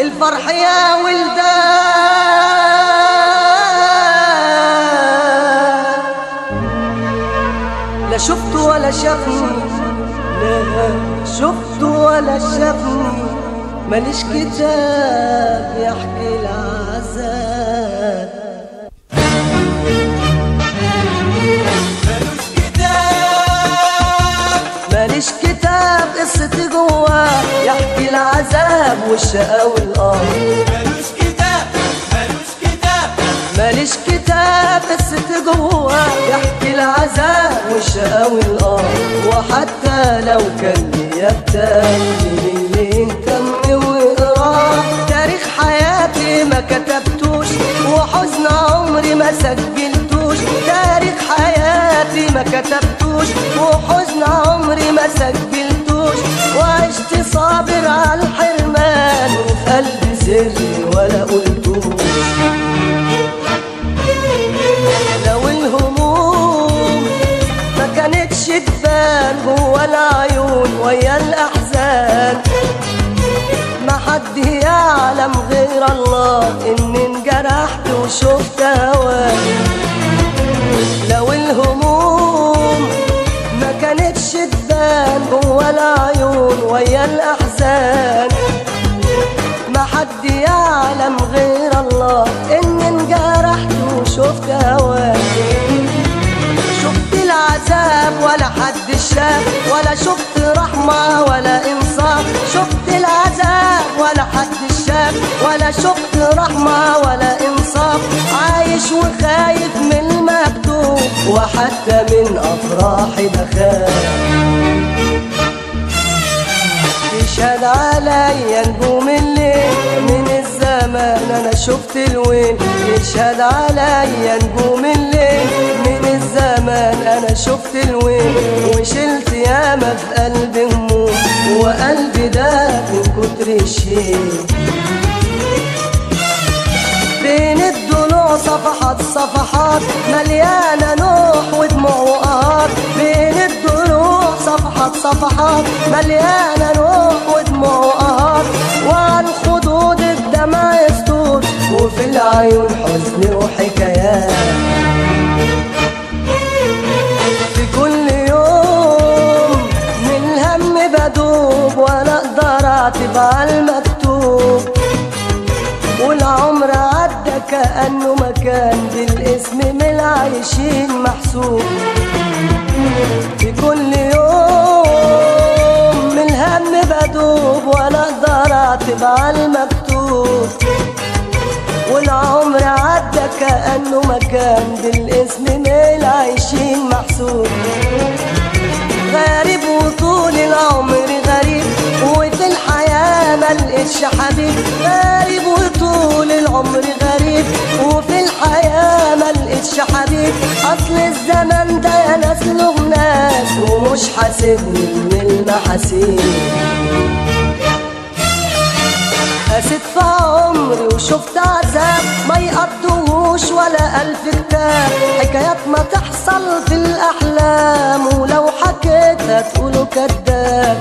الفرح يا ولدان لا شفت ولا شافني لا شفت ولا شافني ماليش كتاب يحكي العذاب ملوش كتاب ماليش كتاب قصتي جواه يحكي العذاب والشقا والقهر ملوش كتاب ملوش كتاب ماليش كتاب قصتي جواه يحكي العذاب والشقا والقهر وحتى لو كان ليا كتاب مين اللي يهتم ويقراه تاريخ حياتي ما كتبتوش وحزن عمري ما سجلتوش تاريخ حياتي ما كتبتوش وحزن عمري ما سجلتوش وعشت صابر على الحرمان وفي قلبي سري ولا قلتوش لو الهموم ما كانتش تبان جوا العيون ويا الاحزان ما حد يعلم غير الله اني انجرحت وشفت هوان لو الهموم ما كانتش تبان جوا العيون ويا الاحزان ما حد يعلم غير الله اني انجرحت وشفت هوان شفت العذاب ولا حد شاف ولا شفت رحمة ولا إنصاف شفت العذاب ولا حد شاف ولا شفت رحمة ولا إنصاف عايش وخايف من المكتوب وحتى من أفراحي بخاف تشهد عليا نجوم الليل من الزمان انا شفت الويل يشهد عليا نجوم الليل من الزمان انا شفت الويل وشلت ياما في قلبي هموم وقلبي ده من كتر الشيل بين الضلوع صفحات صفحات مليانة نوح ودموع وقهار بين الضلوع صفحات صفحات مليانة نوح ودموع وقهار وعن خدود الدمع يسطور وفي العيون حزن وحكايات في كل يوم من الهم بدوب ولا اقدر اعتب على المكتوب والعمر عدى كأنه مكان بالاسم من العايشين محسوب في كل يوم من الهم بدوب ولا اقدر اعتب على المكتوب والعمر عدى كأنه مكان بالاسم من العايشين محسوب غريب وطول العمر غريب وفي الحياة ملقتش حبيب غريب وطول العمر غريب وفي الحياة ملقتش حبيب أصل الزمن ده يا ناس له ناس ومش حاسبني من المحاسيب قست في عمري وشفت عذاب ما يقضوش ولا ألف كتاب حكايات ما تحصل في الأحلام ولو حكيتها تقولوا كداب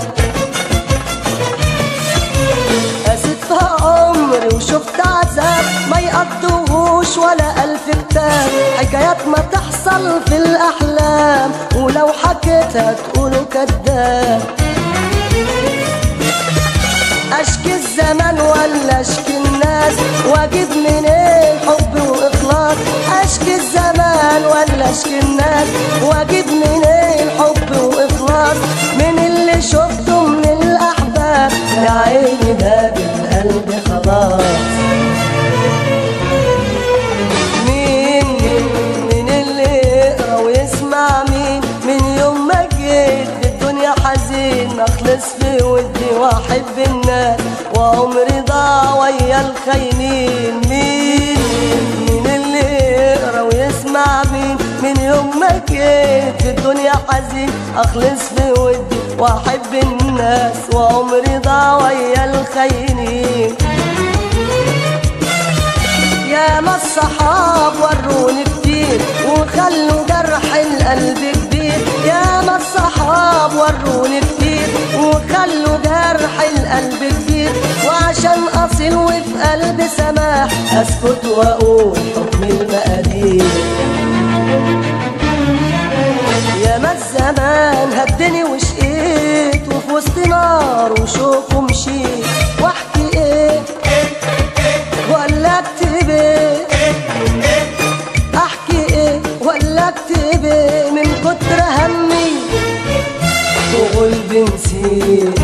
قست في عمري وشفت عذاب ما يقضوش ولا ألف كتاب حكايات ما تحصل في الأحلام ولو حكيتها تقولوا كداب اشكي الزمن ولا اشكي الناس واجيب منين حب واخلاص اشكي الزمان ولا اشكي الناس واجيب منين حب واخلاص من اللي شفته من الاحباب يا عيني باب القلب خلاص مين مين مين اللي يقرا ويسمع مين من يوم ما جيت في الدنيا حزين اخلص في ودي واحب الناس وعمري ضاع ويا الخاينين مين مين اللي يقرا ويسمع مين من يوم ما جيت في الدنيا حزين اخلص في ودي واحب الناس وعمري ضاع ويا الخاينين يا ما الصحاب وروني كتير وخلوا جرح القلب كبير يا ما الصحاب وروني كتير وخلوا جرح القلب كبير وعشان عشان اصيل وفي قلبي سماح اسكت واقول حكم المقادير يا ما الزمان هدني وشقيت وفي وسط نار وشوك ومشيت واحكي ايه ولا اكتب ايه احكي ايه ولا اكتب ايه من كتر همي وقلبي نسيت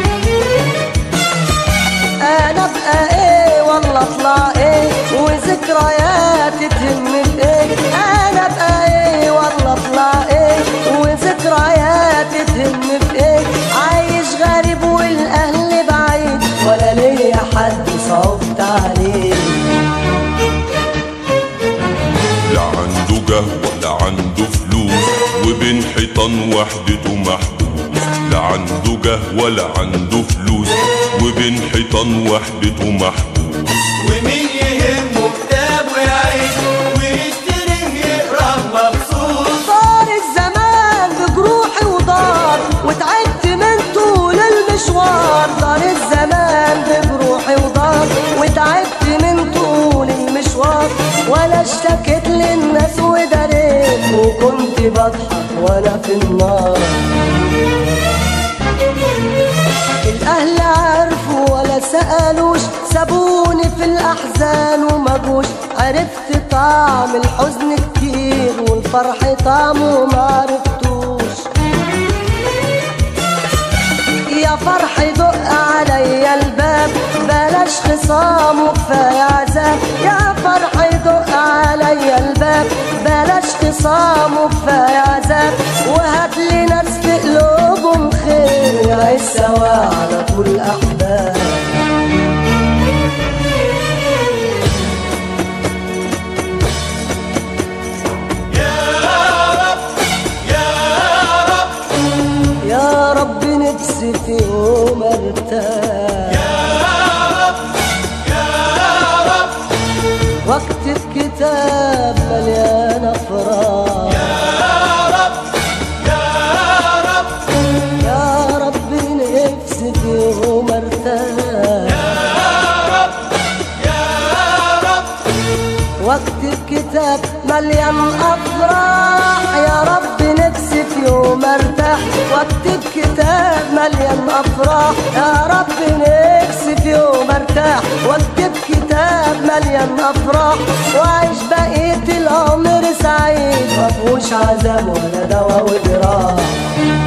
انا ابقى ايه والله اطلع ايه وذكرياتي تهم بايه انا ابقى ايه والله اطلع ايه وذكرياتي تهم بايه عايش غريب والاهل بعيد ولا ليا حد صوت عليه لا عنده جه ولا عنده فلوس وبين حيطان وحدته محبوس لا عنده جه ولا عنده فلوس وبين حيطان وحدته محبوس ومين يهمه كتابه يعيش ويشتري يقرا مبسوط طار الزمان بجروحي ودار وتعبت من طول المشوار طار الزمان بجروحي ودار وتعبت من طول المشوار ولا اشتكيت للناس وداريت وكنت بضحك وانا في النار الاهل عرفوا ولا سالوش سابوني في الاحزان وما جوش عرفت طعم الحزن كتير والفرح طعمه ما عرفتوش يا فرح دق عليا الباب بلاش خصام وكفايه عذاب يا فرح دق عليا الباب بلاش خصام وكفايه عذاب وهات لي ناس في قلوبهم خير نعيش سوا على طول احباب يا رب يا رب يا رب نفسي في يوم ارتاح يا رب يا رب واكتب كتاب مليان افراح يا رب يا رب يا رب نفسي في يوم ارتاح يا رب واكتب كتاب مليان افراح يا رب نفسي في يوم ارتاح واكتب كتاب مليان افراح يا رب نفسي في يوم ارتاح واكتب كتاب مليان افراح واعيش بقية العمر سعيد مفهوش عذاب ولا دوا وجراح